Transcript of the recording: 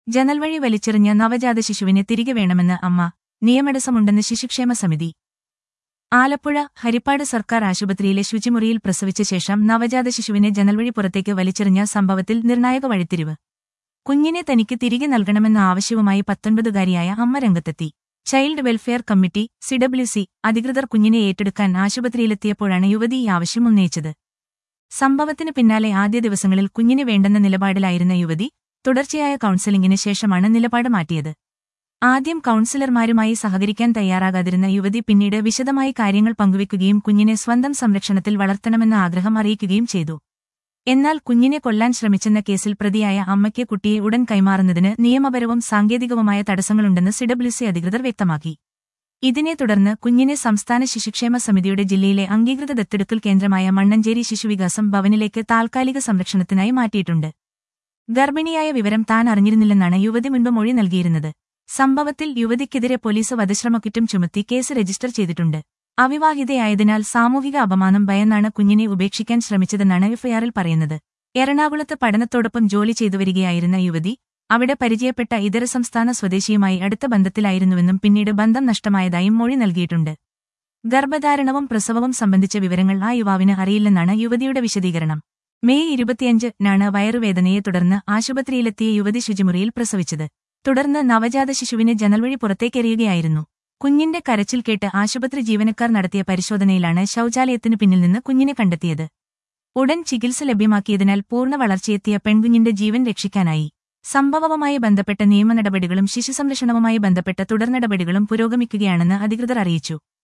ജനൽവഴി വലിച്ചെറിഞ്ഞ നവജാത ശിശുവിനെ തിരികെ വേണമെന്ന് അമ്മ നിയമടസമുണ്ടെന്ന് ശിശുക്ഷേമ സമിതി ആലപ്പുഴ ഹരിപ്പാട് സർക്കാർ ആശുപത്രിയിലെ ശുചിമുറിയിൽ പ്രസവിച്ച ശേഷം നവജാത ശിശുവിനെ ജനൽവഴി പുറത്തേക്ക് വലിച്ചെറിഞ്ഞ സംഭവത്തിൽ നിർണായക വഴിത്തിരിവ് കുഞ്ഞിനെ തനിക്ക് തിരികെ നൽകണമെന്ന ആവശ്യവുമായി പത്തൊൻപതുകാരിയായ അമ്മ രംഗത്തെത്തി ചൈൽഡ് വെൽഫെയർ കമ്മിറ്റി സിഡബ്ല്യുസി അധികൃതർ കുഞ്ഞിനെ ഏറ്റെടുക്കാൻ ആശുപത്രിയിലെത്തിയപ്പോഴാണ് യുവതി ഈ ആവശ്യം ഉന്നയിച്ചത് സംഭവത്തിന് പിന്നാലെ ആദ്യ ദിവസങ്ങളിൽ കുഞ്ഞിനെ വേണ്ടെന്ന നിലപാടിലായിരുന്ന യുവതി തുടർച്ചയായ കൌൺസിലിംഗിന് ശേഷമാണ് നിലപാട് മാറ്റിയത് ആദ്യം കൌൺസിലർമാരുമായി സഹകരിക്കാൻ തയ്യാറാകാതിരുന്ന യുവതി പിന്നീട് വിശദമായി കാര്യങ്ങൾ പങ്കുവെക്കുകയും കുഞ്ഞിനെ സ്വന്തം സംരക്ഷണത്തിൽ വളർത്തണമെന്ന ആഗ്രഹം അറിയിക്കുകയും ചെയ്തു എന്നാൽ കുഞ്ഞിനെ കൊല്ലാൻ ശ്രമിച്ചെന്ന കേസിൽ പ്രതിയായ അമ്മയ്ക്ക് കുട്ടിയെ ഉടൻ കൈമാറുന്നതിന് നിയമപരവും സാങ്കേതികവുമായ തടസ്സങ്ങളുണ്ടെന്ന് സിഡബ്ല്യുസി അധികൃതർ വ്യക്തമാക്കി ഇതിനെ തുടർന്ന് കുഞ്ഞിനെ സംസ്ഥാന ശിശുക്ഷേമ സമിതിയുടെ ജില്ലയിലെ അംഗീകൃത ദത്തെടുക്കൽ കേന്ദ്രമായ മണ്ണഞ്ചേരി ശിശുവികാസം ഭവനിലേക്ക് താൽക്കാലിക സംരക്ഷണത്തിനായി മാറ്റിയിട്ടുണ്ട് ഗർഭിണിയായ വിവരം താൻ അറിഞ്ഞിരുന്നില്ലെന്നാണ് യുവതി മുൻപ് മൊഴി നൽകിയിരുന്നത് സംഭവത്തിൽ യുവതിക്കെതിരെ പോലീസ് വധശ്രമക്കുറ്റം ചുമത്തി കേസ് രജിസ്റ്റർ ചെയ്തിട്ടുണ്ട് അവിവാഹിതയായതിനാൽ സാമൂഹിക അപമാനം ഭയന്നാണ് കുഞ്ഞിനെ ഉപേക്ഷിക്കാൻ ശ്രമിച്ചതെന്നാണ് എഫ്ഐആറിൽ പറയുന്നത് എറണാകുളത്ത് പഠനത്തോടൊപ്പം ജോലി ചെയ്തുവരികയായിരുന്ന യുവതി അവിടെ പരിചയപ്പെട്ട ഇതര സംസ്ഥാന സ്വദേശിയുമായി അടുത്ത ബന്ധത്തിലായിരുന്നുവെന്നും പിന്നീട് ബന്ധം നഷ്ടമായതായും മൊഴി നൽകിയിട്ടുണ്ട് ഗർഭധാരണവും പ്രസവവും സംബന്ധിച്ച വിവരങ്ങൾ ആ യുവാവിന് അറിയില്ലെന്നാണ് യുവതിയുടെ വിശദീകരണം മെയ് ഇരുപത്തിയഞ്ചിനാണ് വയറുവേദനയെ തുടർന്ന് ആശുപത്രിയിലെത്തിയ യുവതി ശുചിമുറിയിൽ പ്രസവിച്ചത് തുടർന്ന് നവജാത ശിശുവിനെ ജനൽവഴി പുറത്തേക്കെറിയുകയായിരുന്നു കുഞ്ഞിന്റെ കരച്ചിൽ കേട്ട് ആശുപത്രി ജീവനക്കാർ നടത്തിയ പരിശോധനയിലാണ് ശൌചാലയത്തിനു പിന്നിൽ നിന്ന് കുഞ്ഞിനെ കണ്ടെത്തിയത് ഉടൻ ചികിത്സ ലഭ്യമാക്കിയതിനാൽ പൂർണ്ണ വളർച്ചയെത്തിയ പെൺകുഞ്ഞിന്റെ ജീവൻ രക്ഷിക്കാനായി സംഭവവുമായി ബന്ധപ്പെട്ട നിയമ നടപടികളും ശിശുസംരക്ഷണവുമായി ബന്ധപ്പെട്ട തുടർനടപടികളും പുരോഗമിക്കുകയാണെന്ന് അധികൃതർ അറിയിച്ചു